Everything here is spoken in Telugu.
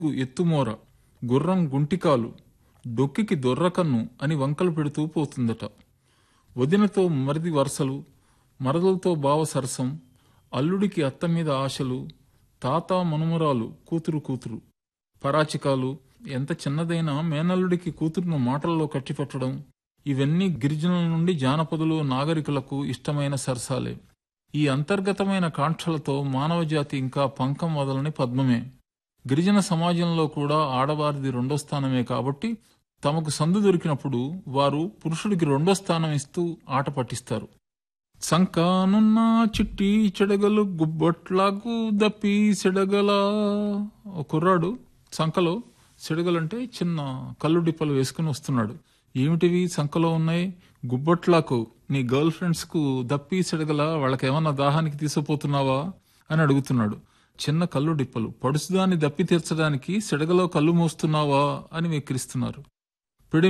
ఎత్తుమోర గుర్రం గుంటికాలు డొక్కికి దొర్రకన్ను అని వంకలు పెడుతూ పోతుందట వదినతో మరిది వరసలు మరదలతో బావ సరసం అల్లుడికి అత్త మీద ఆశలు తాత మనుమరాలు కూతురు కూతురు పరాచికాలు ఎంత చిన్నదైనా మేనల్లుడికి కూతురును మాటల్లో కట్టిపట్టడం ఇవన్నీ గిరిజనుల నుండి జానపదులు నాగరికులకు ఇష్టమైన సరసాలే ఈ అంతర్గతమైన కాంక్షలతో మానవజాతి ఇంకా పంకం వదలని పద్మమే గిరిజన సమాజంలో కూడా ఆడవారిది రెండో స్థానమే కాబట్టి తమకు సందు దొరికినప్పుడు వారు పురుషుడికి రెండో స్థానం ఇస్తూ ఆట పట్టిస్తారు సంకానున్న చిట్టి చెడగలు గుబ్బొట్లాగు దప్పి సెడగల ఓ కుర్రాడు సంకలో సెడగలంటే చిన్న కళ్ళు డిప్పలు వేసుకుని వస్తున్నాడు ఏమిటివి సంకలో ఉన్నాయి గుబ్బొట్లాకు నీ గర్ల్ ఫ్రెండ్స్ కు దప్పి సెడగల వాళ్ళకేమన్నా దాహానికి తీసుకుపోతున్నావా అని అడుగుతున్నాడు చిన్న కళ్ళు డిప్పలు పడుసుదాన్ని దప్పి తీర్చడానికి సెడగలో కళ్ళు మోస్తున్నావా అని వెక్కిరిస్తున్నారు